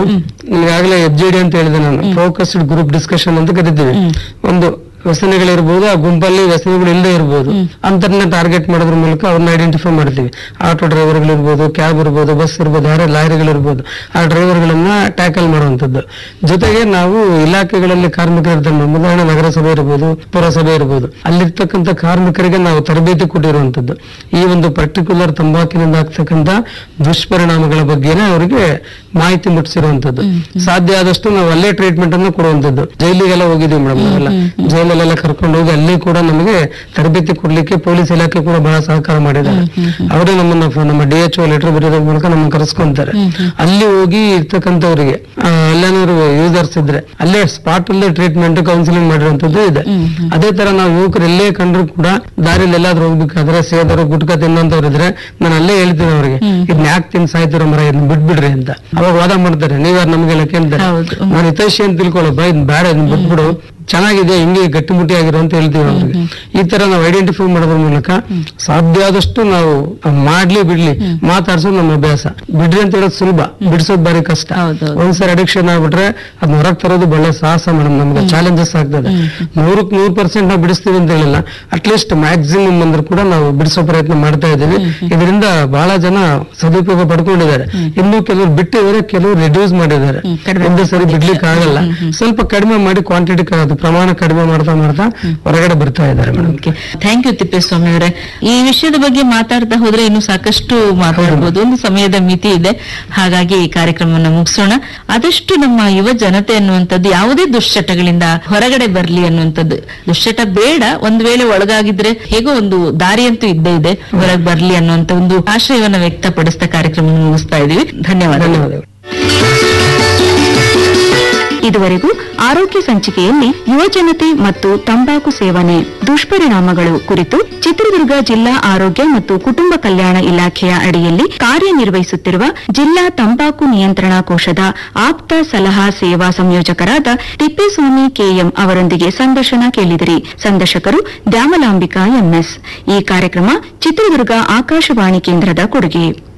ಈಗಾಗಲೇ F G D ಅಂತ ಹೇಳಿದೆ ನಾನು ಫೋಕಸ್ಡ್ ಗ್ರೂಪ್ ಡಿಸ್ಕಷನ್ ಅಂತ ಕರಿತೀವಿ ಒಂದು ವ್ಯಸನಗಳಿರ್ಬೋದು ಆ ಗುಂಪಲ್ಲಿ ವ್ಯಸನಗಳು ಇಲ್ಲದೆ ಇರ್ಬೋದು ಅಂತರ್ನ ಟಾರ್ಗೆಟ್ ಮಾಡೋದ್ರ ಮೂಲಕ ಅವ್ರನ್ನ ಐಡೆಂಟಿಫೈ ಮಾಡ್ತೀವಿ ಆಟೋ ಡ್ರೈವರ್ಗಳಿರ್ಬೋದು ಕ್ಯಾಬ್ ಇರ್ಬೋದು ಬಸ್ ಇರ್ಬೋದು ಯಾರೇ ಲಾರಿಗಳಿರ್ಬೋದು ಆ ಡ್ರೈವರ್ಗಳನ್ನ ಟ್ಯಾಕಲ್ ಮಾಡುವಂಥದ್ದು ಜೊತೆಗೆ ನಾವು ಇಲಾಖೆಗಳಲ್ಲಿ ಕಾರ್ಮಿಕರು ಇರ್ತಾರೆ ನಮ್ಮ ಉದಾಹರಣೆ ನಗರಸಭೆ ಇರ್ಬೋದು ಪುರಸಭೆ ಇರ್ಬೋದು ಅಲ್ಲಿರ್ತಕ್ಕಂಥ ಕಾರ್ಮಿಕರಿಗೆ ನಾವು ತರಬೇತಿ ಕೊಟ್ಟಿರುವಂತದ್ದು ಈ ಒಂದು ಪರ್ಟಿಕ್ಯುಲರ್ ತಂಬಾಕಿನಿಂದ ಆಗ್ತಕ್ಕಂಥ ದುಷ್ಪರಿಣಾಮಗಳ ಬಗ್ಗೆನೇ ಅವರಿಗೆ ಮಾಹಿತಿ ಮುಟ್ಟಿಸಿರುವಂತದ್ದು ಸಾಧ್ಯ ಆದಷ್ಟು ನಾವು ಅಲ್ಲೇ ಟ್ರೀಟ್ಮೆಂಟ್ ಅನ್ನು ಕೊಡುವಂತದ್ದು ಜೈಲಿಗೆಲ್ಲ ಹೋಗಿದ್ದೀವಿ ಮೇಡಮ್ ನಾವೆಲ್ಲ ಜೈಲಲ್ಲೆಲ್ಲ ಕರ್ಕೊಂಡು ಹೋಗಿ ಅಲ್ಲಿ ಕೂಡ ನಮಗೆ ತರಬೇತಿ ಕೊಡ್ಲಿಕ್ಕೆ ಪೊಲೀಸ್ ಇಲಾಖೆ ಕೂಡ ಬಹಳ ಸಹಕಾರ ಮಾಡಿದ್ದಾರೆ ಅವರೇ ನಮ್ಮನ್ನ ಫ- ನಮ್ಮ ಡಿ ಎಚ್ ಲೆಟರ್ ಬರೆಯೋದ್ರ ಮೂಲಕ ನಮ್ಮನ್ನ ಕರೆಸ್ಕೊಂತಾರೆ ಅಲ್ಲಿ ಹೋಗಿ ಇರ್ತಕ್ಕಂಥವ್ರಿಗೆ ಆ, ಅಲ್ಲೇನಾದ್ರು ಯೂಸರ್ಸ್ ಇದ್ರೆ ಅಲ್ಲೇ ಸ್ಪಾಟ್ ಅಲ್ಲೇ ಟ್ರೀಟ್ಮೆಂಟ್ ಕೌನ್ಸಿಲಿಂಗ್ ಮಾಡಿರುವಂತದ್ದು ಇದೆ ಅದೇ ತರ ನಾವು ಯುವಕರು ಎಲ್ಲೇ ಕಂಡ್ರು ಕೂಡ ದಾರಿಲಿ ಎಲ್ಲಾದ್ರೂ ಹೋಗ್ಬೇಕಾದ್ರೆ ಸೇದರು ಗುಟ್ಕ ತಿನ್ನೋಂಥವ್ರು ಇದ್ರೆ ನಾನು ಅಲ್ಲೇ ಹೇಳ್ತೀನಿ ಅವ್ರಿಗೆ ಇದನ್ನ ಯಾಕೆ ತಿನ್ ಸಾಯ್ತಿರೋ ಮರ ಇದನ್ನ ಬಿಟ್ಬಿಡ್ರಿ ಅಂತ ಅವಾಗ ವಾದ ಮಾಡ್ತಾರೆ ನೀವ್ಯಾರು ನಮಗೆಲ್ಲ ಕೇಳ್ತಾರೆ ಹೌದು. ನಾನು ಹಿತೈಷಿ ಅಂತ ತಿಳ್ಕೊಳ್ಳೋ ಬಾ ಇದನ್ನ ಬೇಡ ಇದನ್ನ ಬಿಟ್ಬಿಡು ಚೆನ್ನಾಗಿದೆ ಹಿಂಗೆ ಗಟ್ಟಿಮುಟ್ಟಿ ಆಗಿರೋ ಅಂತ ಹೇಳ್ತೀವಿ ಅವ್ರಿಗೆ ಈ ತರ ನಾವು ಐಡೆಂಟಿಫೈ ಮಾಡೋದ್ರ ಮೂಲಕ ಸಾಧ್ಯ ಆದಷ್ಟು ನಾವು ಮಾಡ್ಲಿ ಬಿಡ್ಲಿ ಮಾತಾಡ್ಸೋದು ನಮ್ಮ ಅಭ್ಯಾಸ ಬಿಡ್ರಿ ಅಂತ ಹೇಳೋದು ಸುಲಭ ಬಿಡಿಸೋದು ಬಾರಿ ಕಷ್ಟ ಹೌದೌದು. ಒಂದ್ಸರಿ ಅಡಿಕ್ಷನ್ ಆಗ್ಬಿಟ್ರೆ ಅದನ್ನ ಹೊರಗೆ ತರೋದು ಒಳ್ಳೆ ಸಾಹಸ ಮೇಡಮ್ ನಮ್ಗೆ ಚಾಲೆಂಜಸ್ ಆಗ್ತದೆ ನೂರಕ್ಕೆ ನೂರು ಪರ್ಸೆಂಟ್ ನಾವು ಬಿಡಿಸ್ತೀವಿ ಅಂತ ಹೇಳಿಲ್ಲ ಅಟ್ಲೀಸ್ಟ್ ಮ್ಯಾಕ್ಸಿಮಮ್ ಅಂದ್ರೂ ಕೂಡ ನಾವು ಬಿಡಿಸೋ ಪ್ರಯತ್ನ ಮಾಡ್ತಾ ಇದ್ದೀವಿ ಇದರಿಂದ ಬಹಳ ಜನ ಸದುಪಯೋಗ ಪಡ್ಕೊಂಡಿದ್ದಾರೆ ಇನ್ನು ಕೆಲವರು ಬಿಟ್ಟಿದ್ದಾರೆ ಕೆಲವರು ರಿಡ್ಯೂಸ್ ಮಾಡಿದ್ದಾರೆ ಒಂದೇ ಸರಿ ಬಿಡ್ಲಿಕ್ಕೆ ಆಗಲ್ಲ ಸ್ವಲ್ಪ ಕಡಿಮೆ ಮಾಡಿ ಕ್ವಾಂಟಿಟಿ ಪ್ರಮಾಣ ಕಡಿಮೆ ಮಾಡ್ತಾ ಮಾಡ್ತಾ ಹೊರಗಡೆ ಬರ್ತಾ ಇದ್ದಾರೆ ಮೇಡಮ್ ಥ್ಯಾಂಕ್ ಯು ತಿಪ್ಪೇಸ್ವಾಮಿ ಅವರೇ ಈ ವಿಷಯದ ಬಗ್ಗೆ ಮಾತಾಡ್ತಾ ಹೋದ್ರೆ ಇನ್ನು ಸಾಕಷ್ಟು ಮಾತಾಡಬಹುದು ಒಂದು ಸಮಯದ ಮಿತಿ ಇದೆ ಹಾಗಾಗಿ ಈ ಕಾರ್ಯಕ್ರಮವನ್ನು ಮುಗಿಸೋಣ ಆದಷ್ಟು ನಮ್ಮ ಯುವ ಜನತೆ ಅನ್ನುವಂಥದ್ದು ಯಾವುದೇ ದುಶ್ಚಟಗಳಿಂದ ಹೊರಗಡೆ ಬರ್ಲಿ ಅನ್ನುವಂಥದ್ದು ದುಶ್ಚಟ ಬೇಡ ಒಂದ್ ವೇಳೆ ಒಳಗಾಗಿದ್ರೆ ಹೇಗೋ ಒಂದು ದಾರಿ ಅಂತೂ ಇದ್ದೇ ಇದೆ ಹೊರಗೆ ಬರ್ಲಿ ಅನ್ನುವಂತ ಒಂದು ಆಶಯವನ್ನ ವ್ಯಕ್ತಪಡಿಸ್ತಾ ಕಾರ್ಯಕ್ರಮ ಮುಗಿಸ್ತಾ ಇದೀವಿ ಧನ್ಯವಾದಗಳು ಧನ್ಯವಾದಗಳು ಇದುವರೆಗೂ ಆರೋಗ್ಯ ಸಂಚಿಕೆಯಲ್ಲಿ ಯುವಜನತೆ ಮತ್ತು ತಂಬಾಕು ಸೇವನೆ ದುಷ್ಪರಿಣಾಮಗಳು ಕುರಿತು ಚಿತ್ರದುರ್ಗ ಜಿಲ್ಲಾ ಆರೋಗ್ಯ ಮತ್ತು ಕುಟುಂಬ ಕಲ್ಯಾಣ ಇಲಾಖೆಯ ಅಡಿಯಲ್ಲಿ ಕಾರ್ಯನಿರ್ವಹಿಸುತ್ತಿರುವ ಜಿಲ್ಲಾ ತಂಬಾಕು ನಿಯಂತ್ರಣಾ ಕೋಶದ ಆಪ್ತ ಸಲಹಾ ಸೇವಾ ಸಂಯೋಜಕರಾದ ತಿಪ್ಪೇಸ್ವಾಮಿ ಕೆಎಂ ಅವರೊಂದಿಗೆ ಸಂದರ್ಶನ ಕೇಳಿದಿರಿ ಸಂದರ್ಶಕರು ದ್ಯಾಮಲಾಂಬಿಕಾ ಎಂಎಸ್ ಈ ಕಾರ್ಯಕ್ರಮ ಚಿತ್ರದುರ್ಗ ಆಕಾಶವಾಣಿ ಕೇಂದ್ರದ ಕೊಡುಗೆ